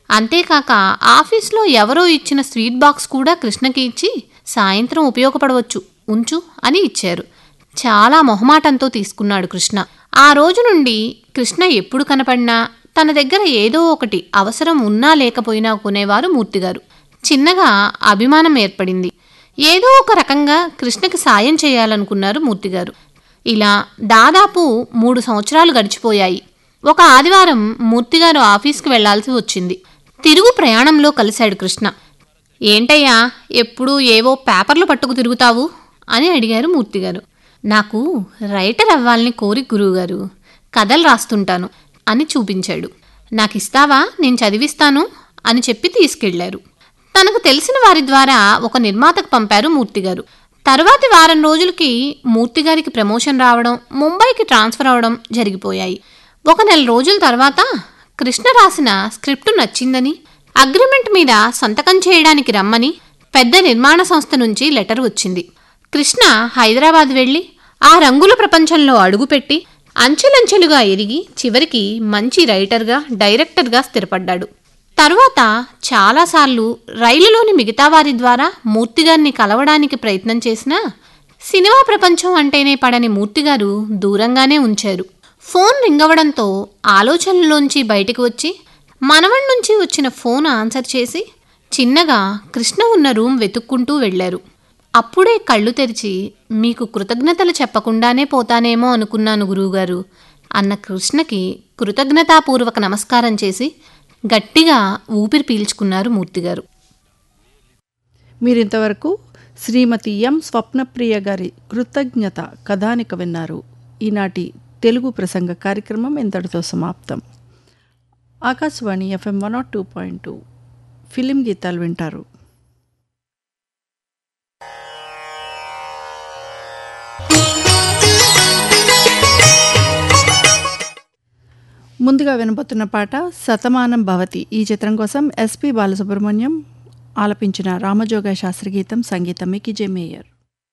అంతేకాక ఆఫీస్లో ఎవరో ఇచ్చిన స్వీట్ బాక్స్ కూడా కృష్ణకి ఇచ్చి సాయంత్రం ఉపయోగపడవచ్చు ఉంచు అని ఇచ్చారు చాలా మొహమాటంతో తీసుకున్నాడు కృష్ణ ఆ రోజు నుండి కృష్ణ ఎప్పుడు కనపడినా తన దగ్గర ఏదో ఒకటి అవసరం ఉన్నా లేకపోయినా కొనేవారు మూర్తిగారు చిన్నగా అభిమానం ఏర్పడింది ఏదో ఒక రకంగా కృష్ణకి సాయం చేయాలనుకున్నారు మూర్తిగారు ఇలా దాదాపు మూడు సంవత్సరాలు గడిచిపోయాయి ఒక ఆదివారం మూర్తిగారు ఆఫీస్కి వెళ్లాల్సి వచ్చింది తిరుగు ప్రయాణంలో కలిశాడు కృష్ణ ఏంటయ్యా ఎప్పుడూ ఏవో పేపర్లు పట్టుకు తిరుగుతావు అని అడిగారు మూర్తిగారు నాకు రైటర్ అవ్వాలని కోరి గురువుగారు కథలు రాస్తుంటాను అని చూపించాడు నాకు ఇస్తావా నేను చదివిస్తాను అని చెప్పి తీసుకెళ్లారు తనకు తెలిసిన వారి ద్వారా ఒక నిర్మాతకు పంపారు మూర్తిగారు తర్వాతి వారం రోజులకి మూర్తిగారికి ప్రమోషన్ రావడం ముంబైకి ట్రాన్స్ఫర్ అవడం జరిగిపోయాయి ఒక నెల రోజుల తర్వాత కృష్ణ రాసిన స్క్రిప్టు నచ్చిందని అగ్రిమెంట్ మీద సంతకం చేయడానికి రమ్మని పెద్ద నిర్మాణ సంస్థ నుంచి లెటర్ వచ్చింది కృష్ణ హైదరాబాద్ వెళ్ళి ఆ రంగుల ప్రపంచంలో అడుగుపెట్టి అంచెలంచెలుగా ఎదిగి చివరికి మంచి రైటర్గా డైరెక్టర్గా స్థిరపడ్డాడు తరువాత చాలాసార్లు రైలులోని మిగతా వారి ద్వారా మూర్తిగారిని కలవడానికి ప్రయత్నం చేసినా సినిమా ప్రపంచం అంటేనే పడని మూర్తిగారు దూరంగానే ఉంచారు ఫోన్ రింగవడంతో ఆలోచనలోంచి బయటికి వచ్చి మనవడి నుంచి వచ్చిన ఫోన్ ఆన్సర్ చేసి చిన్నగా కృష్ణ ఉన్న రూమ్ వెతుక్కుంటూ వెళ్ళారు అప్పుడే కళ్ళు తెరిచి మీకు కృతజ్ఞతలు చెప్పకుండానే పోతానేమో అనుకున్నాను గురువుగారు అన్న కృష్ణకి కృతజ్ఞతాపూర్వక నమస్కారం చేసి గట్టిగా ఊపిరి పీల్చుకున్నారు మూర్తిగారు మీరింతవరకు శ్రీమతి ఎం స్వప్నప్రియ గారి కృతజ్ఞత కథానిక విన్నారు ఈనాటి తెలుగు ప్రసంగ కార్యక్రమం ఇంతటితో సమాప్తం Akashvani FM one naught two point two film గీతాలు వింటారు ముందుగా వినబోతున్న పాట శతమానం భవతి ఈ చిత్రం కోసం ఎస్పి బాలసుబ్రహ్మణ్యం ఆలపించిన రామజోగ శాస్త్రి గీతం సంగీతం మికిజే మేయర్